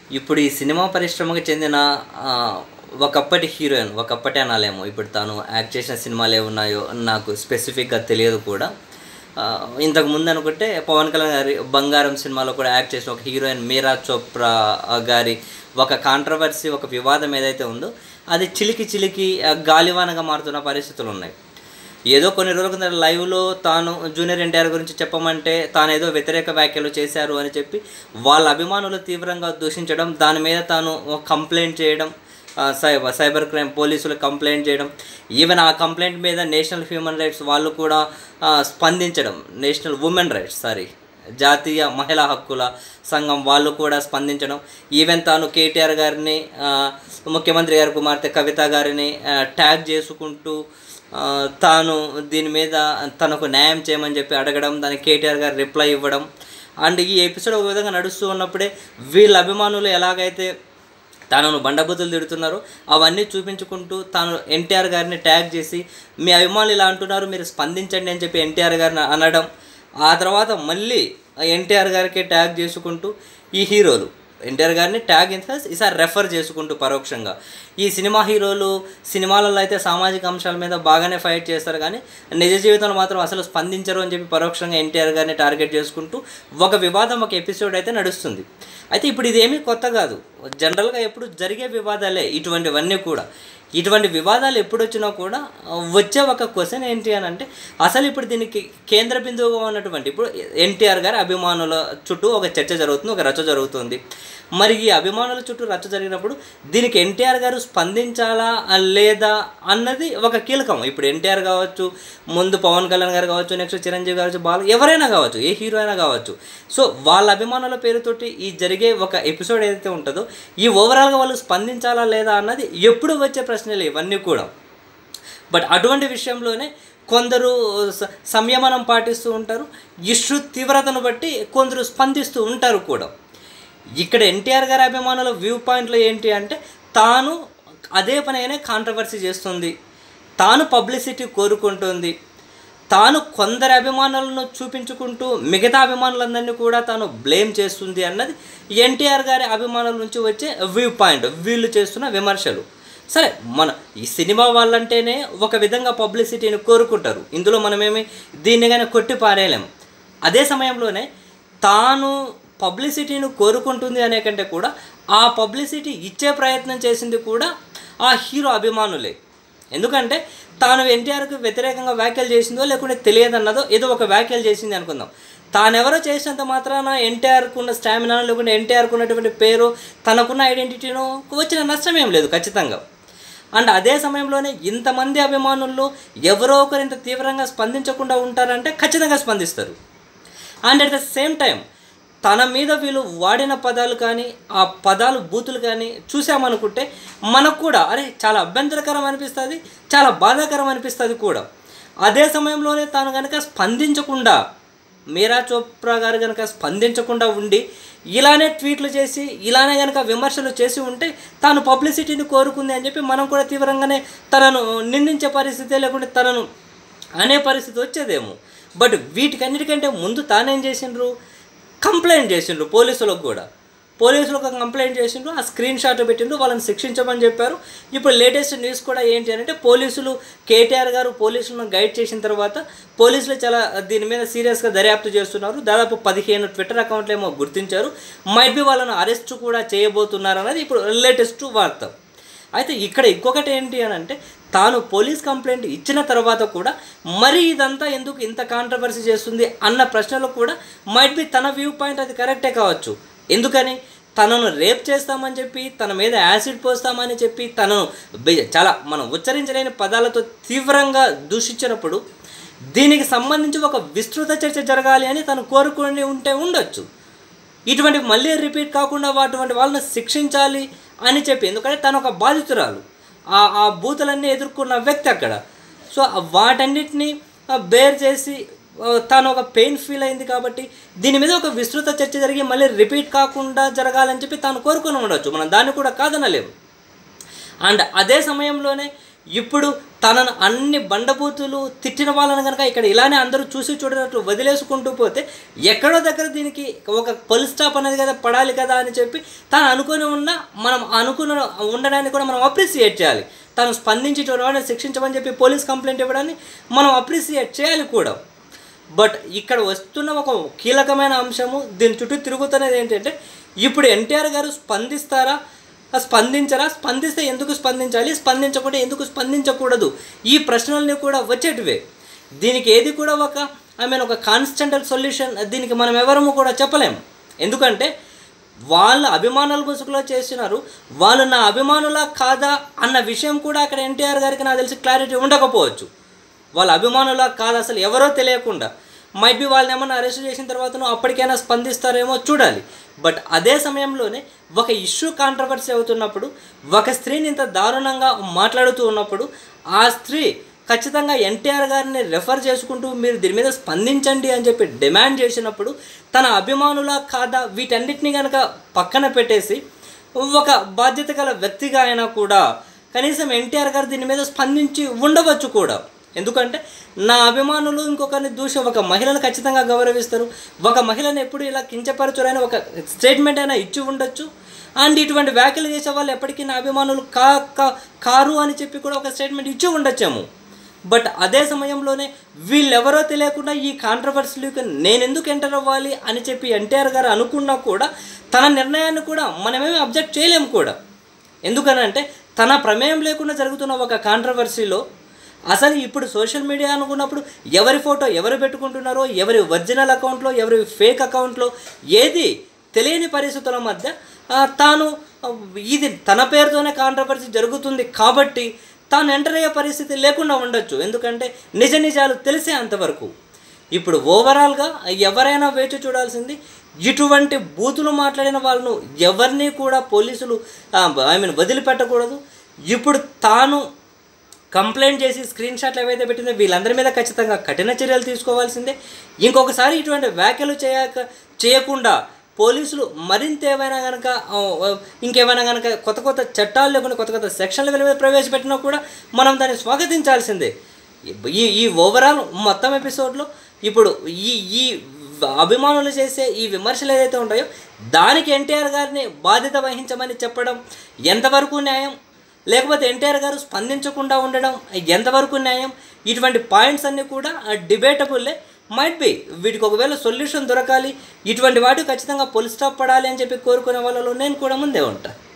ఇప్పుడు ఈ సినిమా పరిశ్రమకు చెందిన ఆ, ఒకప్పటి హీరోయిన్ ఒకప్పటి అనాలేమో ఇప్పుడు తాను యాక్ట్ చేసిన సినిమాలు ఏమున్నాయో నాకు స్పెసిఫిక్గా తెలియదు కూడా ఆ, ఇంతకు ముందు అనుకుంటే పవన్ కళ్యాణ్ గారి బంగారం సినిమాలో కూడా యాక్ట్ చేసిన ఒక హీరోయిన్ మీరా చోప్రా గారి ఒక కాంట్రవర్సీ ఒక వివాదం ఏదైతే ఉందో అది చిలికి చిలికి ఆ, గాలివానగా మారుతున్న పరిస్థితులు ఉన్నాయి ఏదో కొన్ని రోజుల కింద లైవ్లో తాను జూనియర్ ఎన్టీఆర్ గురించి చెప్పమంటే తాను ఏదో వ్యతిరేక వ్యాఖ్యలు చేశారు అని చెప్పి వాళ్ళ అభిమానులు తీవ్రంగా దూషించడం దాని మీద తాను కంప్లైంట్ చేయడం ఆ, సైబర్ సైబర్ క్రైమ్ పోలీసులు కంప్లైంట్ చేయడం ఈవెన్ ఆ కంప్లైంట్ మీద నేషనల్ హ్యూమన్ రైట్స్ వాళ్ళు కూడా ఆ, స్పందించడం నేషనల్ ఉమెన్ రైట్స్ సారీ జాతీయ మహిళా హక్కుల సంఘం వాళ్ళు కూడా స్పందించడం ఈవెన్ తాను కేటీఆర్ గారిని ఆ, ముఖ్యమంత్రి గారి కుమార్తె కవిత గారిని ఆ, ట్యాగ్ చేసుకుంటూ ఆ, తాను దీని మీద తనకు న్యాయం చేయమని చెప్పి అడగడం దానికి కేటీఆర్ గారు రిప్లై ఇవ్వడం అండ్ ఈ ఎపిసోడ్ ఒక విధంగా నడుస్తూ ఉన్నప్పుడే వీళ్ళ అభిమానులు ఎలాగైతే తనను బండబుద్ధులు తిడుతున్నారు అవన్నీ చూపించుకుంటూ తాను ఎన్టీఆర్ గారిని ట్యాగ్ చేసి మీ అభిమానులు ఇలా అంటున్నారు మీరు స్పందించండి అని చెప్పి ఎన్టీఆర్ గారిని అనడం ఆ తర్వాత మళ్ళీ ఎన్టీఆర్ గారికి ట్యాగ్ చేసుకుంటూ ఈ హీరోలు ఎన్టీఆర్ గారిని ట్యాగ్ ఇన్ ఈసారి రెఫర్ చేసుకుంటూ పరోక్షంగా ఈ సినిమా హీరోలు సినిమాలలో అయితే సామాజిక అంశాల మీద బాగానే ఫైట్ చేస్తారు కానీ నిజ జీవితంలో మాత్రం అసలు స్పందించరు అని చెప్పి పరోక్షంగా ఎన్టీఆర్ గారిని టార్గెట్ చేసుకుంటూ ఒక వివాదం ఒక ఎపిసోడ్ అయితే నడుస్తుంది అయితే ఇప్పుడు ఇదేమీ కొత్త కాదు జనరల్గా ఎప్పుడు జరిగే వివాదాలే ఇటువంటివన్నీ కూడా ఇటువంటి వివాదాలు ఎప్పుడు వచ్చినా కూడా ఆ, వచ్చే ఒక క్వశ్చన్ ఏంటి అని అంటే అసలు ఇప్పుడు దీనికి కేంద్ర బిందువుగా ఉన్నటువంటి ఇప్పుడు ఎన్టీఆర్ గారి అభిమానుల చుట్టూ ఒక చర్చ జరుగుతుంది ఒక రచ్చ జరుగుతుంది మరి ఈ అభిమానుల చుట్టూ రచ్చ జరిగినప్పుడు దీనికి ఎన్టీఆర్ గారు స్పందించాలా ఆ, లేదా అన్నది ఒక కీలకం ఇప్పుడు ఎన్టీఆర్ కావచ్చు ముందు పవన్ కళ్యాణ్ గారు కావచ్చు నెక్స్ట్ చిరంజీవి కావచ్చు బాల ఎవరైనా కావచ్చు ఏ హీరో అయినా కావచ్చు సో వాళ్ళ అభిమానుల పేరుతోటి ఈ జరిగే ఒక ఎపిసోడ్ ఏదైతే ఉంటుందో ఈ ఓవరాల్గా వాళ్ళు స్పందించాలా లేదా అన్నది ఎప్పుడు వచ్చే ప్రశ్నలు ఇవన్నీ కూడా బట్ అటువంటి విషయంలోనే కొందరు స- సంయమనం పాటిస్తూ ఉంటారు ఇష్యూ తీవ్రతను బట్టి కొందరు స్పందిస్తూ ఉంటారు కూడా ఇక్కడ ఎన్టీఆర్ గారి అభిమానుల వ్యూ పాయింట్లో ఏంటి అంటే తాను అదే పనైనా కాంట్రవర్సీ చేస్తుంది తాను పబ్లిసిటీ కోరుకుంటుంది తాను కొందరి అభిమానులను చూపించుకుంటూ మిగతా అభిమానులందరినీ కూడా తాను బ్లేమ్ చేస్తుంది అన్నది ఎన్టీఆర్ గారి అభిమానుల నుంచి వచ్చే వ్యూ పాయింట్ వీళ్ళు చేస్తున్న విమర్శలు సరే మన ఈ సినిమా వాళ్ళంటేనే ఒక విధంగా పబ్లిసిటీని కోరుకుంటారు ఇందులో మనమేమి దీన్ని కానీ కొట్టి పారేయలేం అదే సమయంలోనే తాను పబ్లిసిటీని కోరుకుంటుంది అనే కంటే కూడా ఆ పబ్లిసిటీ ఇచ్చే ప్రయత్నం చేసింది కూడా ఆ హీరో అభిమానులే ఎందుకంటే తాను ఎన్టీఆర్కి వ్యతిరేకంగా వ్యాఖ్యలు చేసిందో లేకుంటే తెలియదన్నదో ఏదో ఒక వ్యాఖ్యలు చేసింది అనుకుందాం తానెవరో చేసినంత మాత్రాన ఎన్టీఆర్కు ఉన్న స్టామినా లేకుంటే ఎన్టీఆర్కు ఉన్నటువంటి పేరు తనకున్న ఐడెంటిటీను వచ్చిన నష్టం ఏం లేదు ఖచ్చితంగా అండ్ అదే సమయంలోనే ఇంతమంది అభిమానుల్లో ఎవరో ఒకరు ఇంత తీవ్రంగా స్పందించకుండా ఉంటారంటే ఖచ్చితంగా స్పందిస్తారు and at the same time తన మీద వీళ్ళు వాడిన పదాలు కానీ ఆ పదాలు బూతులు కానీ చూసామనుకుంటే మనకు కూడా అరే చాలా అభ్యంతరకరం అనిపిస్తుంది చాలా బాధాకరం అనిపిస్తుంది కూడా అదే సమయంలోనే తాను కనుక స్పందించకుండా మీరా చోప్రా గారు కనుక స్పందించకుండా ఉండి ఇలానే ట్వీట్లు చేసి ఇలానే కనుక విమర్శలు చేసి ఉంటే తాను పబ్లిసిటీని కోరుకుంది అని చెప్పి మనం కూడా తీవ్రంగానే తనను నిందించే పరిస్థితి లేకుంటే తనను అనే పరిస్థితి వచ్చేదేమో బట్ వీటికన్నిటికంటే ముందు తానేం చేసిండ్రు కంప్లైంట్ చేసిండ్రు పోలీసులకు కూడా పోలీసులకు కంప్లైంట్ చేసిండ్రు ఆ స్క్రీన్ షాట్ పెట్టిండ్రు వాళ్ళని శిక్షించమని చెప్పారు ఇప్పుడు లేటెస్ట్ న్యూస్ కూడా ఏంటి అంటే పోలీసులు కేటీఆర్ గారు పోలీసులను గైడ్ చేసిన తర్వాత పోలీసులు చాలా దీని మీద సీరియస్గా దర్యాప్తు చేస్తున్నారు దాదాపు పదిహేను ట్విట్టర్ అకౌంట్లు ఏమో గుర్తించారు మైట్ బి వాళ్ళను అరెస్ట్ కూడా చేయబోతున్నారు అన్నది ఇప్పుడు లేటెస్ట్ వార్త అయితే ఇక్కడ ఇంకొకటి ఏంటి అని అంటే తాను పోలీస్ కంప్లైంట్ ఇచ్చిన తర్వాత కూడా మరి ఇదంతా ఎందుకు ఇంత కాంట్రవర్సీ చేస్తుంది అన్న ప్రశ్నలు కూడా మైట్ బి తన వ్యూ పాయింట్ అది కరెక్టే కావచ్చు ఎందుకని తనను రేప్ చేస్తామని చెప్పి తన మీద యాసిడ్ పోస్తామని చెప్పి తనను బె- చాలా మనం ఉచ్చరించలేని పదాలతో తీవ్రంగా దూషించినప్పుడు దీనికి సంబంధించి ఒక విస్తృత చర్చ జరగాలి అని తను కోరుకుని ఉంటే ఉండొచ్చు ఇటువంటి మళ్ళీ రిపీట్ కాకుండా అటువంటి వాళ్ళని శిక్షించాలి అని చెప్పి ఎందుకంటే తను ఒక బాధితురాలు ఆ ఆ బూతులన్నీ ఎదుర్కొన్న వ్యక్తి అక్కడ సో వాటన్నిటిని బేర్ చేసి ఆ, తాను ఒక పెయిన్ ఫీల్ అయింది కాబట్టి దీని మీద ఒక విస్తృత చర్చ జరిగి మళ్ళీ రిపీట్ కాకుండా జరగాలని చెప్పి తాను కోరుకుని ఉండొచ్చు మనం దాన్ని కూడా కాదనలేము అండ్ అదే సమయంలోనే ఇప్పుడు తనను అన్ని బండబూతులు తిట్టిన వాళ్ళని కనుక ఇక్కడ ఇలానే అందరూ చూసి చూడనట్లు వదిలేసుకుంటూ పోతే ఎక్కడో దగ్గర దీనికి ఒక పొలి స్టాప్ అనేది కదా పడాలి కదా అని చెప్పి తాను అనుకుని ఉన్న మనం అనుకున్న ఉండడాన్ని కూడా మనం అప్రిసియేట్ చేయాలి తను స్పందించి వాడిని శిక్షించమని చెప్పి పోలీస్ కంప్లైంట్ ఇవ్వడాన్ని మనం అప్రిసియేట్ చేయాలి కూడా బట్ ఇక్కడ వస్తున్న ఒక కీలకమైన అంశము దీని చుట్టూ తిరుగుతున్నది ఏంటంటే ఇప్పుడు ఎన్టీఆర్ గారు స్పందిస్తారా ఆ స్పందించరా స్పందిస్తే ఎందుకు స్పందించాలి స్పందించకుండా ఎందుకు స్పందించకూడదు ఈ ప్రశ్నల్ని కూడా వచ్చేటివే దీనికి ఏది కూడా ఒక ఐ మీన్ ఒక కాన్స్టెంటల్ సొల్యూషన్ దీనికి మనం ఎవరము కూడా చెప్పలేం ఎందుకంటే వాళ్ళ అభిమానుల ముసుగులో చేసినారు వాళ్ళు నా అభిమానులా కాదా అన్న విషయం కూడా అక్కడ ఎన్టీఆర్ గారికి నాకు తెలిసి క్లారిటీ ఉండకపోవచ్చు వాళ్ళ అభిమానులా కాదు అసలు ఎవరో తెలియకుండా మైట్ బి వాళ్ళని ఏమన్నా అరెస్ట్ చేసిన తర్వాతను అప్పటికైనా స్పందిస్తారేమో చూడాలి బట్ అదే సమయంలోనే ఒక ఇష్యూ కాంట్రవర్సీ అవుతున్నప్పుడు ఒక స్త్రీని ఇంత దారుణంగా మాట్లాడుతూ ఉన్నప్పుడు ఆ స్త్రీ ఖచ్చితంగా ఎన్టీఆర్ గారిని రెఫర్ చేసుకుంటూ మీరు దీని మీద స్పందించండి అని చెప్పి డిమాండ్ చేసినప్పుడు తన అభిమానులా కాదా వీటన్నిటిని కనుక పక్కన పెట్టేసి ఒక బాధ్యత గల వ్యక్తిగా అయినా కూడా కనీసం ఎన్టీఆర్ గారు దీని మీద స్పందించి ఉండవచ్చు కూడా ఎందుకంటే నా అభిమానులు ఇంకొకరిని దూషి ఒక మహిళను ఖచ్చితంగా గౌరవిస్తారు ఒక మహిళను ఎప్పుడు ఇలా కించపరచురని ఒక స్టేట్మెంట్ అయినా ఇచ్చి ఉండొచ్చు అండ్ ఇటువంటి వ్యాఖ్యలు చేసే వాళ్ళు ఎప్పటికీ నా అభిమానులు కా కా- కారు అని చెప్పి కూడా ఒక స్టేట్మెంట్ ఇచ్చి ఉండొచ్చేమో బట్ అదే సమయంలోనే వీళ్ళెవరో తెలియకుండా ఈ కాంట్రవర్సీలకు నేను ఎందుకు ఎంటర్ అవ్వాలి అని చెప్పి ఎన్టీఆర్ గారు అనుకున్నా కూడా తన నిర్ణయాన్ని కూడా మనమేమి అబ్జెక్ట్ చేయలేము కూడా ఎందుకనంటే తన ప్రమేయం లేకుండా జరుగుతున్న ఒక కాంట్రవర్సీలో అసలు ఇప్పుడు సోషల్ మీడియా అనుకున్నప్పుడు ఎవరి ఫోటో ఎవరు పెట్టుకుంటున్నారో ఎవరి ఒరిజినల్ అకౌంట్లో ఎవరి ఫేక్ అకౌంట్లో ఏది తెలియని పరిస్థితుల మధ్య ఆ, తాను ఆ, ఇది తన పేరుతోనే కాంట్రవర్సీ జరుగుతుంది కాబట్టి తాను ఎంటర్ అయ్యే పరిస్థితి లేకుండా ఉండొచ్చు ఎందుకంటే నిజ నిజాలు తెలిసే అంతవరకు ఇప్పుడు ఓవరాల్గా ఎవరైనా వేచి చూడాల్సింది ఇటువంటి బూతులు మాట్లాడిన వాళ్ళను ఎవరిని కూడా పోలీసులు ఐ మీన్ వదిలిపెట్టకూడదు ఇప్పుడు తాను కంప్లైంట్ చేసి స్క్రీన్ షాట్లు ఏవైతే పెట్టిందో వీళ్ళందరి మీద ఖచ్చితంగా కఠిన చర్యలు తీసుకోవాల్సిందే ఇంకొకసారి ఇటువంటి వ్యాఖ్యలు చేయక చేయకుండా పోలీసులు మరింత ఏమైనా కనుక ఇంకేమైనా కనుక కొత్త కొత్త చట్టాలు లేకుండా కొత్త కొత్త సెక్షన్లు వీళ్ళ మీద ప్రవేశపెట్టినా కూడా మనం దాన్ని స్వాగతించాల్సిందే ఈ ఈ ఓవరాల్ మొత్తం ఎపిసోడ్లో ఇప్పుడు ఈ ఈ అభిమానులు చేసే ఈ విమర్శలు ఏదైతే ఉంటాయో దానికి ఎన్టీఆర్ గారిని బాధ్యత వహించమని చెప్పడం ఎంతవరకు న్యాయం లేకపోతే ఎన్టీఆర్ గారు స్పందించకుండా ఉండడం ఎంతవరకు న్యాయం ఇటువంటి పాయింట్స్ అన్నీ కూడా డిబేటబుల్లే మైట్ బి వీటికి ఒకవేళ సొల్యూషన్ దొరకాలి ఇటువంటి వాటికి ఖచ్చితంగా పొలి స్టాప్ పడాలి అని చెప్పి కోరుకునే వాళ్ళలో నేను కూడా ముందే ఉంటాను